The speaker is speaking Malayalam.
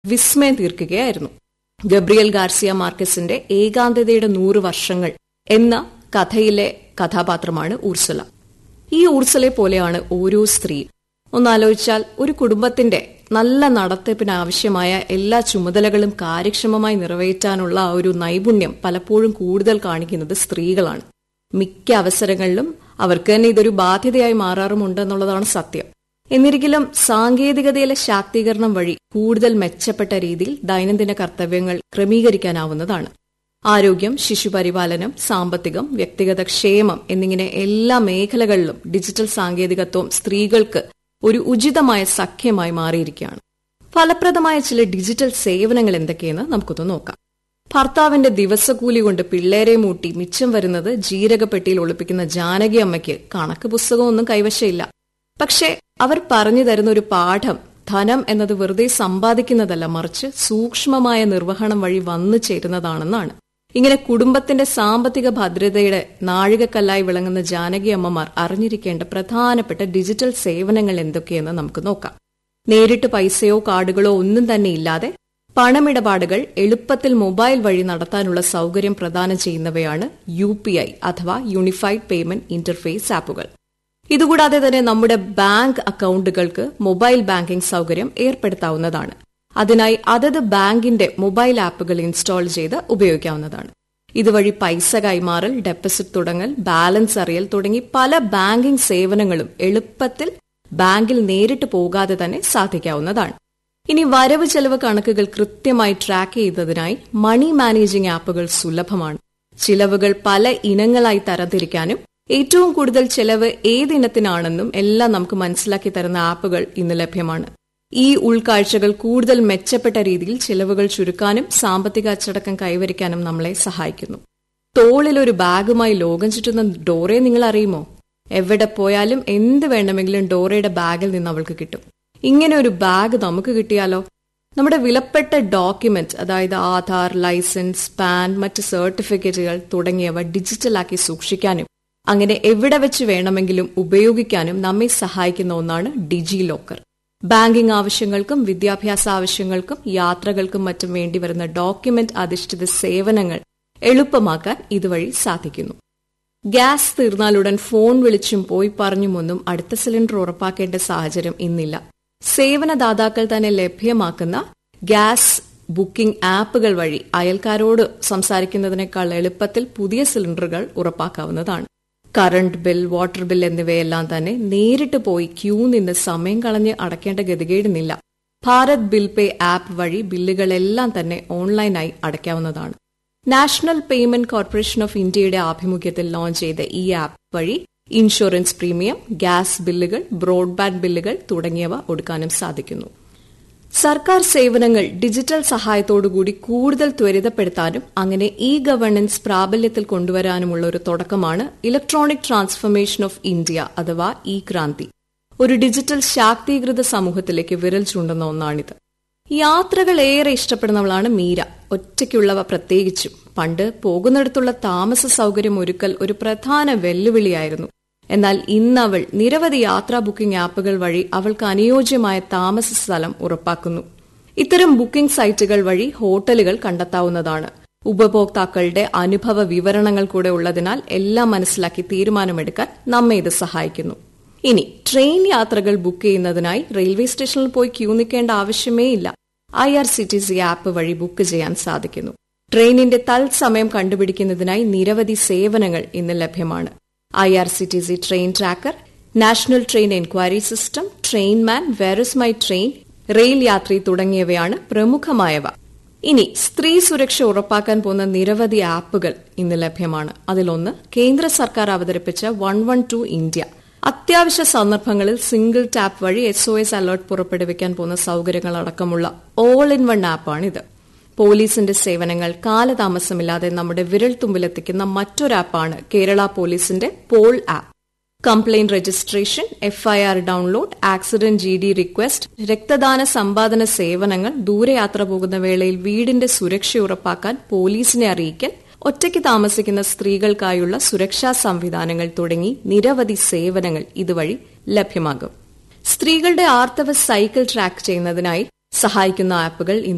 വിസ്മയം തീർക്കുകയായിരുന്നു ഗബ്രിയൽ ഗാർസിയ മാർക്കസിന്റെ ഏകാന്തതയുടെ നൂറ് വർഷങ്ങൾ എന്ന കഥയിലെ കഥാപാത്രമാണ് ഊർസല ഈ ഊർസലെ പോലെയാണ് ഓരോ സ്ത്രീയും ഒന്നാലോചിച്ചാൽ ഒരു കുടുംബത്തിന്റെ നല്ല നടത്തിപ്പിന് ആവശ്യമായ എല്ലാ ചുമതലകളും കാര്യക്ഷമമായി നിറവേറ്റാനുള്ള ആ ഒരു നൈപുണ്യം പലപ്പോഴും കൂടുതൽ കാണിക്കുന്നത് സ്ത്രീകളാണ് മിക്ക അവസരങ്ങളിലും അവർക്ക് തന്നെ ഇതൊരു ബാധ്യതയായി മാറാറുമുണ്ടെന്നുള്ളതാണ് സത്യം എന്നിരിക്കലും സാങ്കേതികതയിലെ ശാക്തീകരണം വഴി കൂടുതൽ മെച്ചപ്പെട്ട രീതിയിൽ ദൈനംദിന കർത്തവ്യങ്ങൾ ക്രമീകരിക്കാനാവുന്നതാണ് ആരോഗ്യം ശിശുപരിപാലനം സാമ്പത്തികം വ്യക്തിഗത ക്ഷേമം എന്നിങ്ങനെ എല്ലാ മേഖലകളിലും ഡിജിറ്റൽ സാങ്കേതികത്വം സ്ത്രീകൾക്ക് ഒരു ഉചിതമായ സഖ്യമായി മാറിയിരിക്കുകയാണ് ഫലപ്രദമായ ചില ഡിജിറ്റൽ സേവനങ്ങൾ എന്തൊക്കെയെന്ന് നമുക്കൊന്ന് നോക്കാം ഭർത്താവിന്റെ ദിവസക്കൂലി കൊണ്ട് പിള്ളേരെ മൂട്ടി മിച്ചം വരുന്നത് ജീരകപ്പെട്ടിയിൽ ഒളിപ്പിക്കുന്ന ജാനകി അമ്മയ്ക്ക് കണക്ക് പുസ്തകമൊന്നും കൈവശമില്ല പക്ഷെ അവർ പറഞ്ഞു തരുന്ന ഒരു പാഠം ധനം എന്നത് വെറുതെ സമ്പാദിക്കുന്നതല്ല മറിച്ച് സൂക്ഷ്മമായ നിർവഹണം വഴി വന്നു ചേരുന്നതാണെന്നാണ് ഇങ്ങനെ കുടുംബത്തിന്റെ സാമ്പത്തിക ഭദ്രതയുടെ നാഴികക്കല്ലായി വിളങ്ങുന്ന ജാനകി അമ്മമാർ അറിഞ്ഞിരിക്കേണ്ട പ്രധാനപ്പെട്ട ഡിജിറ്റൽ സേവനങ്ങൾ എന്തൊക്കെയെന്ന് നമുക്ക് നോക്കാം നേരിട്ട് പൈസയോ കാർഡുകളോ ഒന്നും തന്നെ ഇല്ലാതെ പണമിടപാടുകൾ എളുപ്പത്തിൽ മൊബൈൽ വഴി നടത്താനുള്ള സൌകര്യം പ്രദാനം ചെയ്യുന്നവയാണ് യു അഥവാ യൂണിഫൈഡ് പേയ്മെന്റ് ഇന്റർഫേസ് ആപ്പുകൾ ഇതുകൂടാതെ തന്നെ നമ്മുടെ ബാങ്ക് അക്കൌണ്ടുകൾക്ക് മൊബൈൽ ബാങ്കിംഗ് സൌകര്യം ഏർപ്പെടുത്താവുന്നതാണ് അതിനായി അതത് ബാങ്കിന്റെ മൊബൈൽ ആപ്പുകൾ ഇൻസ്റ്റാൾ ചെയ്ത് ഉപയോഗിക്കാവുന്നതാണ് ഇതുവഴി പൈസ കൈമാറൽ ഡെപ്പോസിറ്റ് തുടങ്ങൽ ബാലൻസ് അറിയൽ തുടങ്ങി പല ബാങ്കിംഗ് സേവനങ്ങളും എളുപ്പത്തിൽ ബാങ്കിൽ നേരിട്ട് പോകാതെ തന്നെ സാധിക്കാവുന്നതാണ് ഇനി വരവ് ചെലവ് കണക്കുകൾ കൃത്യമായി ട്രാക്ക് ചെയ്തതിനായി മണി മാനേജിംഗ് ആപ്പുകൾ സുലഭമാണ് ചിലവുകൾ പല ഇനങ്ങളായി തരംതിരിക്കാനും ഏറ്റവും കൂടുതൽ ചെലവ് ഏതിനത്തിനാണെന്നും എല്ലാം നമുക്ക് മനസ്സിലാക്കി തരുന്ന ആപ്പുകൾ ഇന്ന് ലഭ്യമാണ് ഈ ഉൾക്കാഴ്ചകൾ കൂടുതൽ മെച്ചപ്പെട്ട രീതിയിൽ ചിലവുകൾ ചുരുക്കാനും സാമ്പത്തിക അച്ചടക്കം കൈവരിക്കാനും നമ്മളെ സഹായിക്കുന്നു തോളിൽ ഒരു ബാഗുമായി ലോകം ചുറ്റുന്ന ഡോറെ നിങ്ങൾ അറിയുമോ എവിടെ പോയാലും എന്ത് വേണമെങ്കിലും ഡോറയുടെ ബാഗിൽ നിന്ന് അവൾക്ക് കിട്ടും ഇങ്ങനെ ഒരു ബാഗ് നമുക്ക് കിട്ടിയാലോ നമ്മുടെ വിലപ്പെട്ട ഡോക്യുമെന്റ് അതായത് ആധാർ ലൈസൻസ് പാൻ മറ്റ് സർട്ടിഫിക്കറ്റുകൾ തുടങ്ങിയവ ഡിജിറ്റലാക്കി സൂക്ഷിക്കാനും അങ്ങനെ എവിടെ വെച്ച് വേണമെങ്കിലും ഉപയോഗിക്കാനും നമ്മെ സഹായിക്കുന്ന ഒന്നാണ് ഡിജി ലോക്കർ ബാങ്കിംഗ് ആവശ്യങ്ങൾക്കും വിദ്യാഭ്യാസ ആവശ്യങ്ങൾക്കും യാത്രകൾക്കും മറ്റും വേണ്ടിവരുന്ന ഡോക്യുമെന്റ് അധിഷ്ഠിത സേവനങ്ങൾ എളുപ്പമാക്കാൻ ഇതുവഴി സാധിക്കുന്നു ഗ്യാസ് തീർന്നാലുടൻ ഫോൺ വിളിച്ചും പോയി പറഞ്ഞുമൊന്നും അടുത്ത സിലിണ്ടർ ഉറപ്പാക്കേണ്ട സാഹചര്യം ഇന്നില്ല സേവനദാതാക്കൾ തന്നെ ലഭ്യമാക്കുന്ന ഗ്യാസ് ബുക്കിംഗ് ആപ്പുകൾ വഴി അയൽക്കാരോട് സംസാരിക്കുന്നതിനേക്കാൾ എളുപ്പത്തിൽ പുതിയ സിലിണ്ടറുകൾ ഉറപ്പാക്കാവുന്നതാണ് കറണ്ട് ബിൽ വാട്ടർ ബിൽ എന്നിവയെല്ലാം തന്നെ നേരിട്ട് പോയി ക്യൂ നിന്ന് സമയം കളഞ്ഞ് അടയ്ക്കേണ്ട ഗതികേടുന്നില്ല ഭാരത് ബിൽ പേ ആപ്പ് വഴി ബില്ലുകളെല്ലാം തന്നെ ഓൺലൈനായി അടയ്ക്കാവുന്നതാണ് നാഷണൽ പേയ്മെന്റ് കോർപ്പറേഷൻ ഓഫ് ഇന്ത്യയുടെ ആഭിമുഖ്യത്തിൽ ലോഞ്ച് ചെയ്ത ഈ ആപ്പ് വഴി ഇൻഷുറൻസ് പ്രീമിയം ഗ്യാസ് ബില്ലുകൾ ബ്രോഡ്ബാൻഡ് ബില്ലുകൾ തുടങ്ങിയവ ഒടുക്കാനും സാധിക്കുന്നു സർക്കാർ സേവനങ്ങൾ ഡിജിറ്റൽ സഹായത്തോടുകൂടി കൂടുതൽ ത്വരിതപ്പെടുത്താനും അങ്ങനെ ഇ ഗവേണൻസ് പ്രാബല്യത്തിൽ കൊണ്ടുവരാനുമുള്ള ഒരു തുടക്കമാണ് ഇലക്ട്രോണിക് ട്രാൻസ്ഫർമേഷൻ ഓഫ് ഇന്ത്യ അഥവാ ഇ ക്രാന്തി ഒരു ഡിജിറ്റൽ ശാക്തീകൃത സമൂഹത്തിലേക്ക് വിരൽ ചൂണ്ടുന്ന ഒന്നാണിത് യാത്രകൾ ഏറെ ഇഷ്ടപ്പെടുന്നവളാണ് മീര ഒറ്റയ്ക്കുള്ളവ പ്രത്യേകിച്ചും പണ്ട് പോകുന്നിടത്തുള്ള താമസ സൗകര്യം ഒരുക്കൽ ഒരു പ്രധാന വെല്ലുവിളിയായിരുന്നു എന്നാൽ ഇന്നവൾ നിരവധി യാത്രാ ബുക്കിംഗ് ആപ്പുകൾ വഴി അവൾക്ക് അനുയോജ്യമായ താമസ സ്ഥലം ഉറപ്പാക്കുന്നു ഇത്തരം ബുക്കിംഗ് സൈറ്റുകൾ വഴി ഹോട്ടലുകൾ കണ്ടെത്താവുന്നതാണ് ഉപഭോക്താക്കളുടെ അനുഭവ വിവരണങ്ങൾ കൂടെ ഉള്ളതിനാൽ എല്ലാം മനസ്സിലാക്കി തീരുമാനമെടുക്കാൻ നമ്മെ ഇത് സഹായിക്കുന്നു ഇനി ട്രെയിൻ യാത്രകൾ ബുക്ക് ചെയ്യുന്നതിനായി റെയിൽവേ സ്റ്റേഷനിൽ പോയി ക്യൂ നിൽക്കേണ്ട ആവശ്യമേ ഇല്ല I R C T C app വഴി ബുക്ക് ചെയ്യാൻ സാധിക്കുന്നു ട്രെയിനിന്റെ തത്സമയം കണ്ടുപിടിക്കുന്നതിനായി നിരവധി സേവനങ്ങൾ ഇന്ന് ലഭ്യമാണ് I R C T C train tracker national train enquiry system train man where's my train rail Yatri തുടങ്ങിയവയാണ് പ്രമുഖമായവ ഇനി സ്ത്രീ സുരക്ഷ ഉറപ്പാക്കാൻ പോകുന്ന നിരവധി ആപ്പുകൾ ഇന്ന് ലഭ്യമാണ് അതിലൊന്ന് കേന്ദ്ര സർക്കാർ അവതരിപ്പിച്ച വൺ വൺ ടു ഇന്ത്യ അത്യാവശ്യ സന്ദർഭങ്ങളിൽ സിംഗിൾ ടാപ്പ് വഴി എസ് ഒ എസ് അലർട്ട് പുറപ്പെടുവിക്കാൻ പോകുന്ന സൌകര്യങ്ങൾ അടക്കമുള്ള ഓൾ ഇൻ വൺ ആപ്പാണിത് പോലീസിന്റെ സേവനങ്ങൾ കാലതാമസമില്ലാതെ നമ്മുടെ വിരൽത്തുമ്പിലെത്തിക്കുന്ന മറ്റൊരു ആപ്പാണ് കേരള പോലീസിന്റെ Pol app complaint registration FIR download accident G D request രക്തദാന സമ്പാദന സേവനങ്ങൾ ദൂരയാത്ര പോകുന്ന വേളയിൽ വീടിന്റെ സുരക്ഷ ഉറപ്പാക്കാൻ പോലീസിനെ അറിയിക്കൽ ഒറ്റയ്ക്ക് താമസിക്കുന്ന സ്ത്രീകൾക്കായുള്ള സുരക്ഷാ സംവിധാനങ്ങൾ തുടങ്ങി നിരവധി സേവനങ്ങൾ ഇതുവഴി ലഭ്യമാകും സ്ത്രീകളുടെ ആർത്തവ സൈക്കിൾ ട്രാക്ക് ചെയ്യുന്നതിനായി സഹായിക്കുന്ന ആപ്പുകൾ